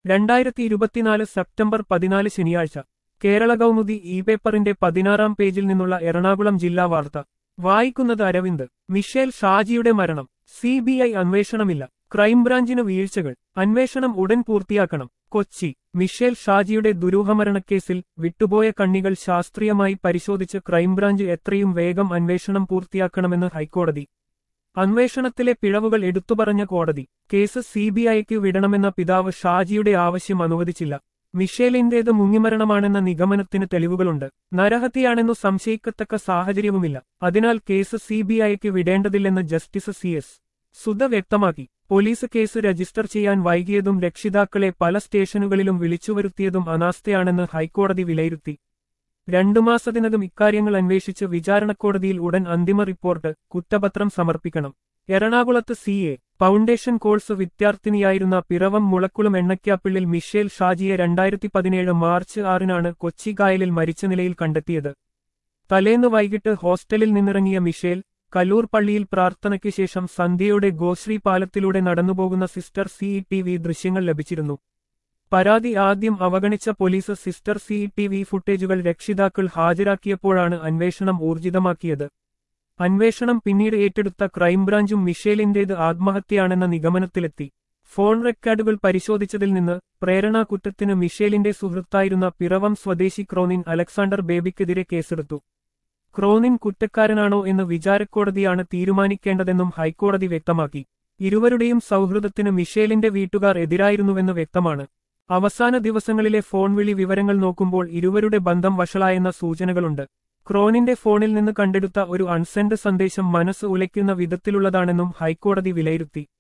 രണ്ടായിരത്തി ഇരുപത്തിനാല് സെപ്റ്റംബർ പതിനാല് ശനിയാഴ്ച കേരള കൗമുദി ഇ പേപ്പറിന്റെ പതിനാറാം പേജിൽ നിന്നുള്ള എറണാകുളം ജില്ലാ വാർത്ത വായിക്കുന്നത് അരവിന്ദ് മിഷേൽ ഷാജിയുടെ മരണം സി ബി ഐ അന്വേഷണമില്ല ക്രൈംബ്രാഞ്ചിന് വീഴ്ചകൾ അന്വേഷണം ഉടൻ പൂർത്തിയാക്കണം കൊച്ചി മിഷേൽ ഷാജിയുടെ ദുരൂഹമരണക്കേസിൽ വിട്ടുപോയ കണ്ണികൾ ശാസ്ത്രീയമായി പരിശോധിച്ച് ക്രൈംബ്രാഞ്ച് എത്രയും വേഗം അന്വേഷണം പൂർത്തിയാക്കണമെന്ന് ഹൈക്കോടതി അന്വേഷണത്തിലെ പിഴവുകൾ എടുത്തുപറഞ്ഞ കോടതി കേസ് സിബിഐക്ക് വിടണമെന്ന പിതാവ് ഷാജിയുടെ ആവശ്യം അനുവദിച്ചില്ല മിഷേലിന്റേത് മുങ്ങിമരണമാണെന്ന നിഗമനത്തിന് തെളിവുകളുണ്ട് നരഹത്യയാണെന്നു സംശയിക്കത്തക്ക സാഹചര്യവുമില്ല അതിനാൽ കേസ് സിബിഐക്ക് വിടേണ്ടതില്ലെന്ന് ജസ്റ്റിസ് സി എസ് സുധ വ്യക്തമാക്കി പോലീസ് കേസ് രജിസ്റ്റർ ചെയ്യാൻ വൈകിയതും രക്ഷിതാക്കളെ പല സ്റ്റേഷനുകളിലും വിളിച്ചുവരുത്തിയതും അനാസ്ഥയാണെന്ന് ഹൈക്കോടതി വിലയിരുത്തി രണ്ടു മാസത്തിനകം ഇക്കാര്യങ്ങൾ അന്വേഷിച്ച് വിചാരണക്കോടതിയിൽ ഉടൻ അന്തിമ റിപ്പോർട്ട് കുറ്റപത്രം സമർപ്പിക്കണം എറണാകുളത്ത് സി എ ഫൗണ്ടേഷൻ കോഴ്സ് വിദ്യാർത്ഥിനിയായിരുന്ന പിറവം മുളക്കുളം എണ്ണയ്ക്കാപ്പിള്ളിൽ മിഷേൽ ഷാജിയെ രണ്ടായിരത്തി പതിനേഴ് മാർച്ച് ആറിനാണ് കൊച്ചി കായലിൽ മരിച്ച നിലയിൽ കണ്ടെത്തിയത് തലേന്ന് വൈകിട്ട് ഹോസ്റ്റലിൽ നിന്നിറങ്ങിയ മിഷേൽ കല്ലൂർ പള്ളിയിൽ പ്രാർത്ഥനയ്ക്ക് ശേഷം സന്ധ്യയുടെ ഗോശ്രീ പാലത്തിലൂടെ നടന്നുപോകുന്ന സിസ്റ്റർ സി ടി വി ദൃശ്യങ്ങൾ ലഭിച്ചിരുന്നു പരാതി ആദ്യം അവഗണിച്ച police sister C T V ഫുട്ടേജുകൾ രക്ഷിതാക്കൾ ഹാജരാക്കിയപ്പോഴാണ് അന്വേഷണം ഊർജിതമാക്കിയത് അന്വേഷണം പിന്നീട് ഏറ്റെടുത്ത ക്രൈംബ്രാഞ്ചും മിഷേലിന്റേത് ആത്മഹത്യയാണെന്ന നിഗമനത്തിലെത്തി ഫോൺ റെക്കോർഡുകൾ പരിശോധിച്ചതിൽ നിന്ന് പ്രേരണാ കുറ്റത്തിന് മിഷേലിന്റെ സുഹൃത്തായിരുന്ന പിറവം സ്വദേശി ക്രോനിൻ അലക്സാണ്ടർ ബേബിക്കെതിരെ കേസെടുത്തു ക്രോനിൻ കുറ്റക്കാരനാണോ എന്ന് വിചാരക്കോടതിയാണ് തീരുമാനിക്കേണ്ടതെന്നും ഹൈക്കോടതി വ്യക്തമാക്കി ഇരുവരുടെയും സൗഹൃദത്തിന് മിഷേലിന്റെ വീട്ടുകാർ എതിരായിരുന്നുവെന്ന് വ്യക്തമാണ് അവസാന ദിവസങ്ങളിലെ ഫോൺ വിളി വിവരങ്ങൾ നോക്കുമ്പോൾ ഇരുവരുടെ ബന്ധം വഷളായെന്ന സൂചനകളുണ്ട് ക്രോനിന്റെ ഫോണിൽ നിന്ന് കണ്ടെടുത്ത ഒരു അൺസെൻഡ് സന്ദേശം മനസ്സ് ഉലയ്ക്കുന്ന വിധത്തിലുള്ളതാണെന്നും ഹൈക്കോടതി വിലയിരുത്തി